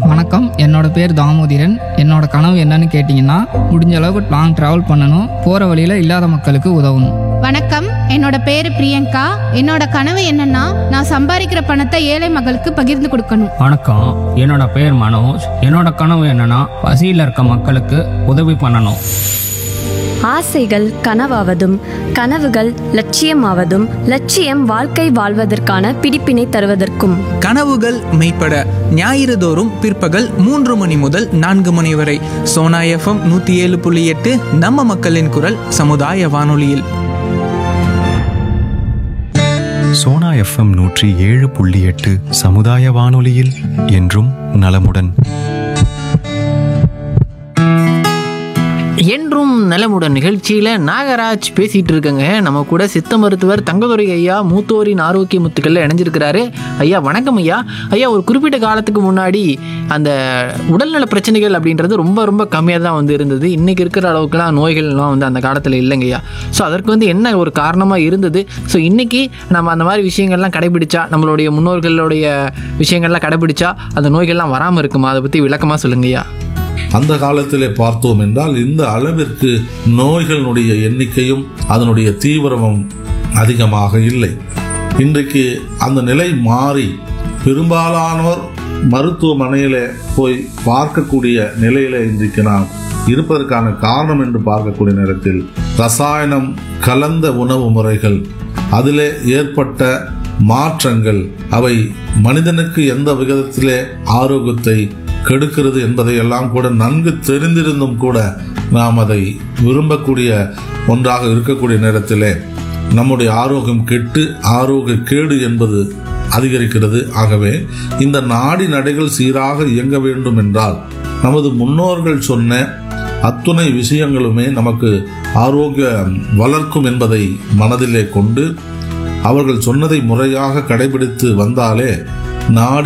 வணக்கம் என்னோட பேர் தாமோதிரன் என்னோட கனவு என்னன்னு கேட்டிங்கன்னா முடிஞ்ச அளவுக்கு லாங் ட்ராவல் பண்ணணும் போகிற வழியில் இல்லாத மக்களுக்கு உதவணும் வணக்கம் என்னோட பேரு பிரியங்கா என்னோட கனவு என்னன்னா நான் சம்பாதிக்கிற பணத்தை ஏழை மகளுக்கு பகிர்ந்து கொடுக்கணும் வணக்கம் என்னோட பேர் மனோஜ் என்னோட கனவு என்னன்னா பசியில் இருக்க மக்களுக்கு உதவி பண்ணணும் ஆசைகள் கனவாவதும் கனவுகள் லட்சியமாவதும் லட்சியம் வாழ்க்கை வாழ்வதற்கான பிடிப்பினை தருவதற்கும் கனவுகள் மெய்ப்பட ஞாயிறு தோறும் பிற்பகல் மூன்று மணி முதல் நான்கு மணி வரை சோனா எஃப்எம் நூற்றி ஏழு புள்ளி எட்டு நம்ம மக்களின் குரல் சமுதாய வானொலியில் சோனா எஃப்எம் நூற்றி ஏழு புள்ளி எட்டு சமுதாய வானொலியில் என்றும் நலமுடன் என்றும் நலமுடன் நிகழ்ச்சியில் நாகராஜ் பேசிகிட்டு இருக்கங்க நம்ம கூட சித்த மருத்துவர் தங்கதுரை ஐயா மூத்தோரின் ஆரோக்கிய முத்துக்களில் இணைஞ்சிருக்கிறாரு ஐயா வணக்கம் ஐயா ஐயா ஒரு குறிப்பிட்ட காலத்துக்கு முன்னாடி அந்த உடல்நல பிரச்சனைகள் அப்படின்றது ரொம்ப ரொம்ப கம்மியாக தான் வந்து இருந்தது இன்றைக்கி இருக்கிற அளவுக்குலாம் நோய்கள்லாம் வந்து அந்த காலத்தில் இல்லைங்க ஐயா ஸோ அதற்கு வந்து என்ன ஒரு காரணமாக இருந்தது ஸோ இன்றைக்கி நம்ம அந்த மாதிரி விஷயங்கள்லாம் கடைபிடிச்சா நம்மளுடைய முன்னோர்களுடைய விஷயங்கள்லாம் கடைபிடிச்சா அந்த நோய்கள்லாம் வராமல் இருக்குமா அதை பற்றி விளக்கமாக சொல்லுங்க ஐயா அந்த காலத்திலே பார்த்தோம் என்றால் இந்த அளவிற்கு நோய்களுடைய எண்ணிக்கையும் அதனுடைய தீவிரமும் அதிகமாக இல்லை இன்றைக்கு அந்த நிலை மாறி பெரும்பாலானோர் மருத்துவமனையில போய் பார்க்கக்கூடிய நிலையில இன்றைக்கு நாம் இருப்பதற்கான காரணம் என்று பார்க்கக்கூடிய நேரத்தில் ரசாயனம் கலந்த உணவு முறைகள் அதிலே ஏற்பட்ட மாற்றங்கள் அவை மனிதனுக்கு எந்த விதத்திலே ஆரோக்கியத்தை கெடுக்கிறது என்பதை எல்லாம் கூட நன்கு தெரிந்திருந்தும் கூட நாம் அதை விரும்பக்கூடிய ஒன்றாக இருக்கக்கூடிய நேரத்திலே நம்முடைய ஆரோக்கியம் கெட்டு ஆரோக்கிய கேடு என்பது அதிகரிக்கிறது ஆகவே இந்த நாடி நடைகள் சீராக இயங்க வேண்டும் என்றால் நமது முன்னோர்கள் சொன்ன அத்துணை விஷயங்களுமே நமக்கு ஆரோக்கியம் வளர்க்கும் என்பதை மனதிலே கொண்டு அவர்கள் சொன்னதை முறையாக கடைபிடித்து வந்தாலே நாடி